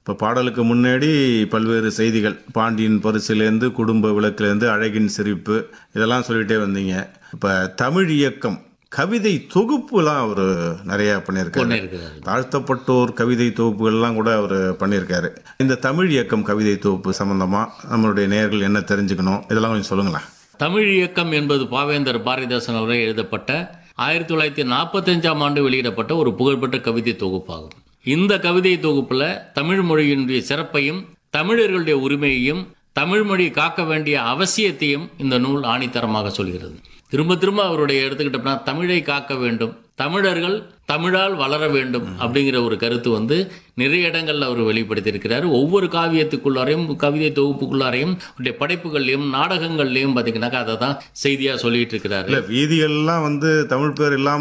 இப்போ பாடலுக்கு முன்னாடி பல்வேறு செய்திகள் பாண்டியன் பரிசுலேருந்து குடும்ப விளக்குலேருந்து அழகின் சிரிப்பு இதெல்லாம் சொல்லிட்டே வந்தீங்க இப்போ தமிழ் இயக்கம் கவிதை தொகுப்புலாம் அவர் நிறையா பண்ணியிருக்காரு பண்ணியிருக்கிறாரு தாழ்த்தப்பட்டோர் கவிதை தொகுப்புகள்லாம் கூட அவர் பண்ணியிருக்காரு இந்த தமிழ் இயக்கம் கவிதை தொகுப்பு சம்பந்தமாக நம்மளுடைய நேயர்கள் என்ன தெரிஞ்சுக்கணும் இதெல்லாம் கொஞ்சம் சொல்லுங்களேன் தமிழ் இயக்கம் என்பது பாவேந்தர் பாரதிதாசன் அவர்கள் எழுதப்பட்ட ஆயிரத்தி தொள்ளாயிரத்தி நாற்பத்தஞ்சாம் ஆண்டு வெளியிடப்பட்ட ஒரு புகழ்பெற்ற கவிதை தொகுப்பாகும் இந்த கவிதை தொகுப்புல தமிழ் மொழியினுடைய சிறப்பையும் தமிழர்களுடைய உரிமையையும் தமிழ் மொழி காக்க வேண்டிய அவசியத்தையும் இந்த நூல் ஆணித்தரமாக சொல்கிறது திரும்ப திரும்ப அவருடைய எடுத்துக்கிட்டோம்னா தமிழை காக்க வேண்டும் தமிழர்கள் தமிழால் வளர வேண்டும் அப்படிங்கிற ஒரு கருத்து வந்து நிறைய இடங்கள்ல அவர் வெளிப்படுத்தியிருக்கிறார் ஒவ்வொரு காவியத்துக்குள்ளாரையும் கவிதை தொகுப்புக்குள்ளாரையும் அவருடைய படைப்புகள்லையும் நாடகங்கள்லையும் பார்த்தீங்கன்னாக்கா அதை தான் செய்தியாக சொல்லிட்டு இருக்கிறாரு இல்லை வீதிகள்லாம் வந்து தமிழ் பேர் இல்லாமல்